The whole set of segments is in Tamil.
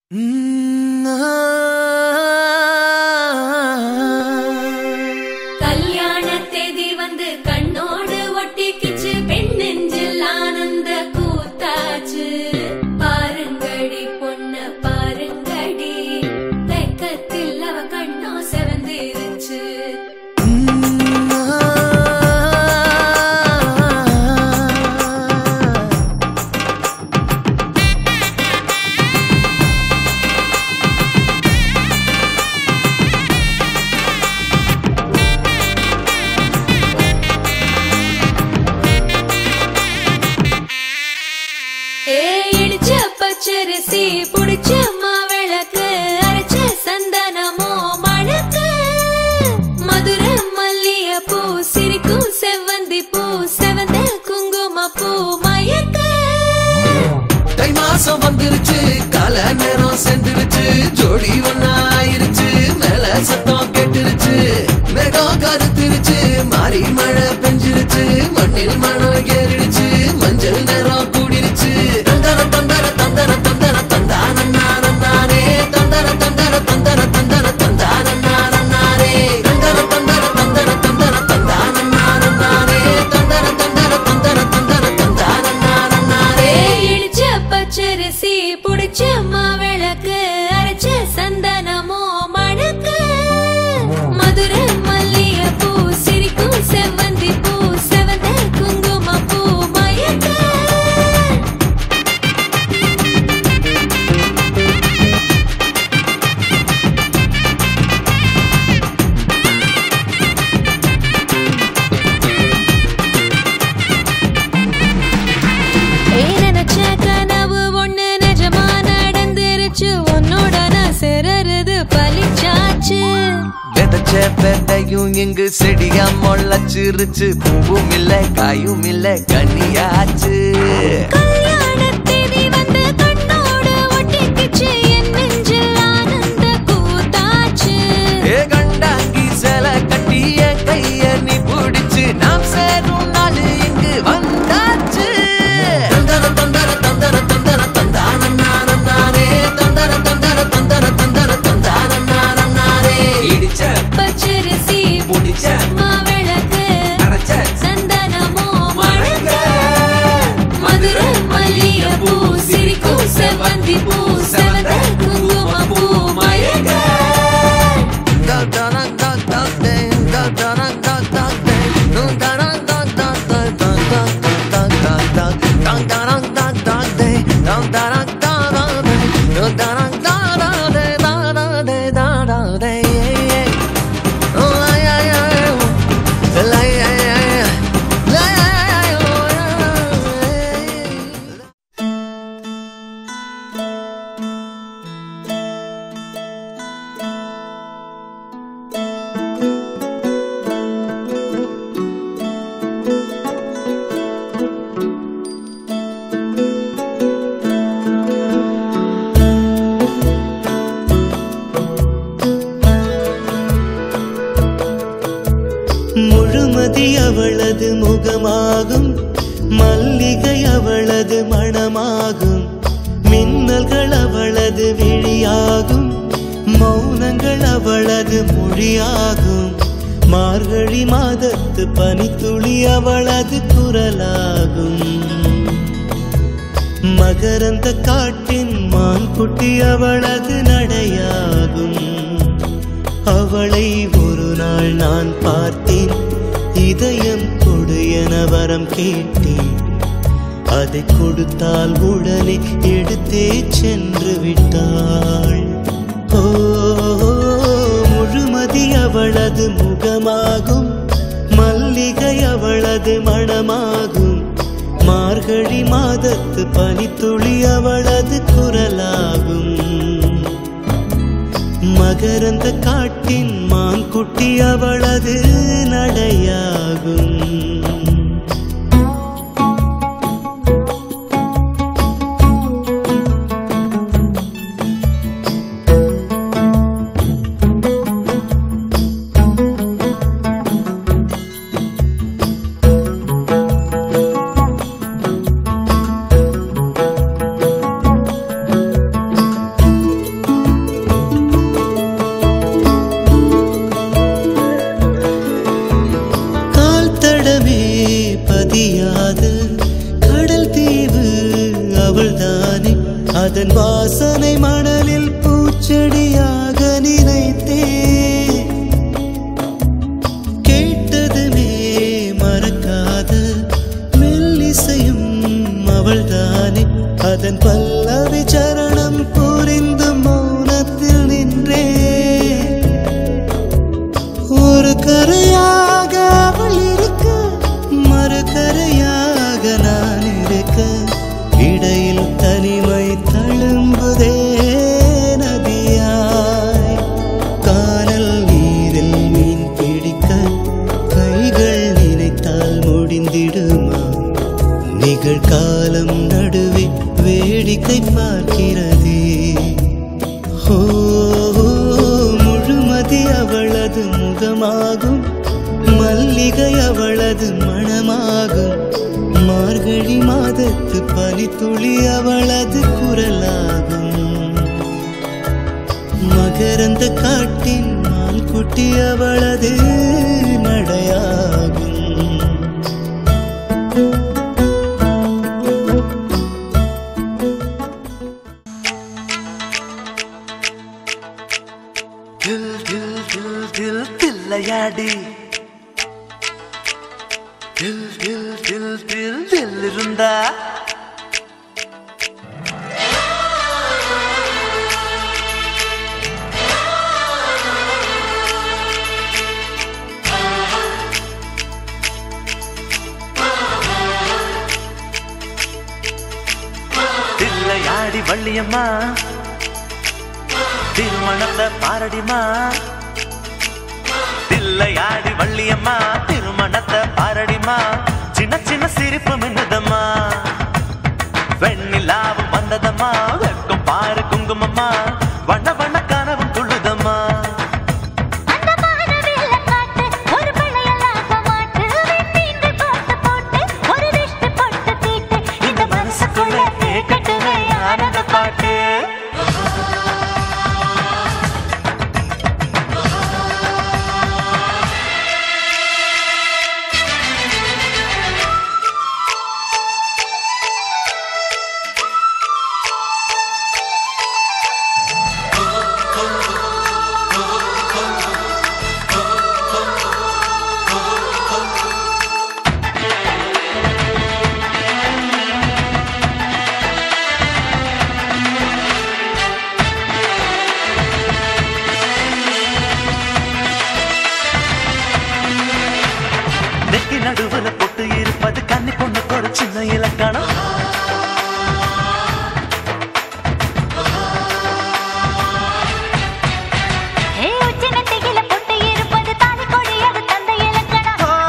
கல்யாண தேதி வந்து கண்ணோடு ஒட்டிக்கிச்சு பெண் நெஞ்சில் ஆனந்த கூத்தாச்சு பாருங்கடி பொண்ண பாருங்கடி வெக்கத்தில் அவ கண்ணோ செவந்திருச்சு ஏ இடிச்ச பச்சரிசி புடிச்ச மாவிளக்கு அரைச்ச சந்தனமோ மணக்கு மதுர மல்லிய பூ சிரிக்கும் செவ்வந்தி பூ செவந்த குங்கும பூ மயக்க தை மாசம் வந்துருச்சு கால நேரம் சென்றுருச்சு ஜோடி ஒன்னா ஆயிருச்சு மேல சத்தம் கேட்டுருச்சு மேகம் கருத்துருச்சு மாறி மழை பெஞ்சிருச்சு மண்ணில் மனம் ஏறிடுச்சு மஞ்சள் நேரம் கூடிருச்சு தந்தர தந்தர தந்தர தந்தர தந்தான நானே தந்தர தந்தர தந்தர தந்தர தந்தான நானே தந்தர தந்தர தந்தர தந்தர தந்தான நானே தந்தர தந்தர தந்தர தந்தர தந்தான நானே ஏ இடிச்ச பச்சரிசி புடிச்ச மாவிளக்கு அரைச்ச சந்தனமோ மணக்கு மதுர மல்லிய பூ சிரிக்கும் செவ்வந்தி பூ செவந்த குங்கும பூ மயக்க ஏய் நினைச்ச கனவு ஒண்ணு நிஜமா நடந்துருச்சு உன்னோட நான் சிறருது பலிச்சாச்சு விதைச்ச விதையும் இங்கு செடியா முளைச்சிருச்சு பூவும் இல்ல காயும் இல்ல கனியாச்சு கல்யாண தேதி வந்து கண்ணோடு ஒட்டிக்கிச்சு என் நெஞ்சில் ஆனந்த கூத்தாச்சு ஏ கண்டாங்கி சில கட்டிய கைய நீ பிடிச்சு நாம் சேரும் நாள் இங்கு வந்தாச்சு தந்தர தந்தர தந்தர தந்தர தந்தான நான நானே தந்தர தந்தர தந்தர தந்தர தந்தான நான நானே இடிச்ச பச்சரிசி முடிச்ச மாவிளக்கு அரைச்ச சந்தனமோ மணக்க மதுர மல்லிய பூ சிரிக்கும் செவ்வந்தி பூ செவந்த குங்கும பூ மயக்க முழுமதி அவளது முகமாகும் மல்லிகை அவளது மணமாகும் மின்னல்கள் அவளது விழியாகும் மௌனங்கள் அவளது மொழியாகும் மார்கழி மாதத்து பனித்துளி அவளது குரலாகும் மகரந்த காட்டின் மான்குட்டி அவளது நடையாகும் அவளை ஒரு நாள் நான் பார்த்தேன் இதயம் கொடு என வரம் கேட்டேன் அதை கொடுத்தால் உடனே எடுத்தே சென்று விட்டாள் ஓ முழுமதி அவளது முகமாகும் மல்லிகை அவளது மணமாகும் மார்கழி மாதத்து பனித்துளி அவளது குரலாகும் மகரந்த காட்டின் மான்குட்டி அவளது நடையாகும் அதன் வாசனை மணலில் பூச்செடியாக நினைத்தேன் கேட்டதுமே மறக்காத மெல்லிசையும் அவள்தானே அதன் பல்லவி சரணம் புரிந்து மௌனத்தில் நின்றேன் ஒரு கரையாக அவள் இருக்க மறு கரையாக நான் இருக்க இடையில் தனிமை தழும்புதே நதியாய் கானல் நீரில் மீன் பிடிக்க கைகள் நினைத்தால் முடிந்திடுமா நிகழ்காலம் நடுவே வேடிக்கை பார்க்கிறதே ஓ முழுமதி அவளது முகமாகும் மல்லிகை அவளது மணமாகும் மார்கழி மாதத்து பனித்துளி அவளது குரலாகும் மகரந்த காட்டின் மால் குட்டி அவளது நடையாகும் தில் தில் தில் தில் தில்லையாடி தில் தில் தில் தில் தில் இருந்தா தில்லையாடி வள்ளியம்மா திருமணத்தை பாரடிமா தில்லையாடி வள்ளியம்மா திருமணத்தை பாரடிமா சின்ன சின்ன சிரிப்பு மின்னுதம்மா வெண்ணிலாவும் வந்ததம்மா வெக்கம் பாரு குங்குமம்மா வண்ண வண்ண கனவும் துள்ளுதம்மா அந்த மானவில்ல காட்டு ஒரு பிள்ளையல்லாக மாட்டு வெண்ணீண்டு போட்டு போட்டு ஒரு விஷ்டு போட்டு தீட்டு இந்த மனசுக்குள்ள கேட்கட்டுமே ஆனந்த பாட்டு நெத்தி நடுவுல பொட்டு இருப்பது கன்னி பொண்ணுக்கு ஒரு சின்ன இலக்கணம் ஏ உச்சி நெத்தியில பொட்டு இருப்பது தாலி கொடி அது தந்த இலக்கணம் ஓ,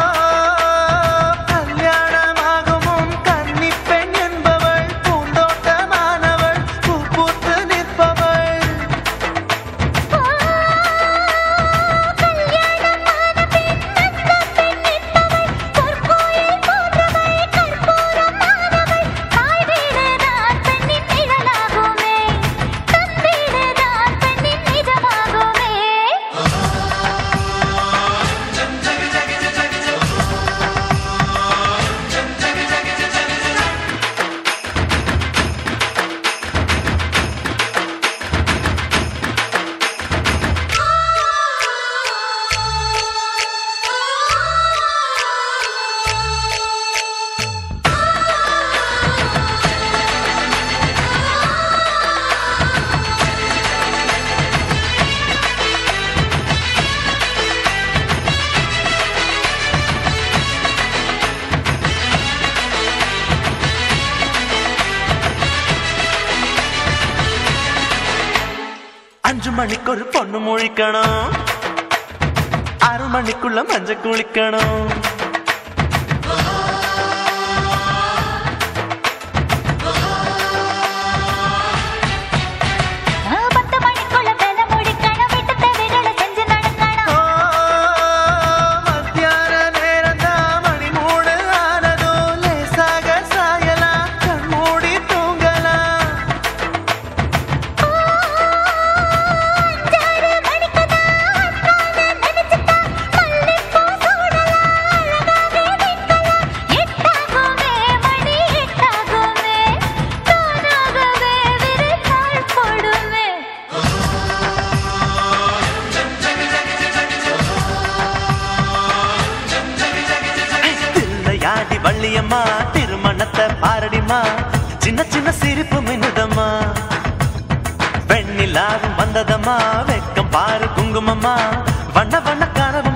கல்யாணமாகவும் கன்னி பெண் என்பவள் பூந்தோட்டமானவள் பூ பூத்து நிற்பவள் கல்யாணமான பெண் அந்த பெண் என்பவள் பொற்கோயில் போன்றவள் கற்பூரமானவள் தாய் வீடுதான் பெண்ணின் நிழலாகுமே தன் வீடுதான் பெண்ணின் நிஜமாகுமே அஞ்சு மணிக்கு ஒரு பொண்ணு முழிக்கணும் ஆறு மணிக்குள்ள மஞ்ச குளிக்கணும் பத்து மணிக்குள்ள வேலை முடிக்கணும் விட்டு தவிரல செஞ்சு நடக்கணும் ஓ, மத்தியான நேரம்தான் மணி மூணு ஆனதும் லேசாக சாயலாம் கண் மூடி தூங்கலாம் அஞ்சாறு மணிக்குதான் அத்தான நினைச்சுட்டா மல்லிப்பூ சூடலாம் குங்குமம்மா சின்ன சின்ன சிரிப்பு மின்னுதம்மா வெண்ணிலாவும் வந்ததம்மா வெக்கம் பாரு குங்குமம்மா வண்ண வண்ண கனவு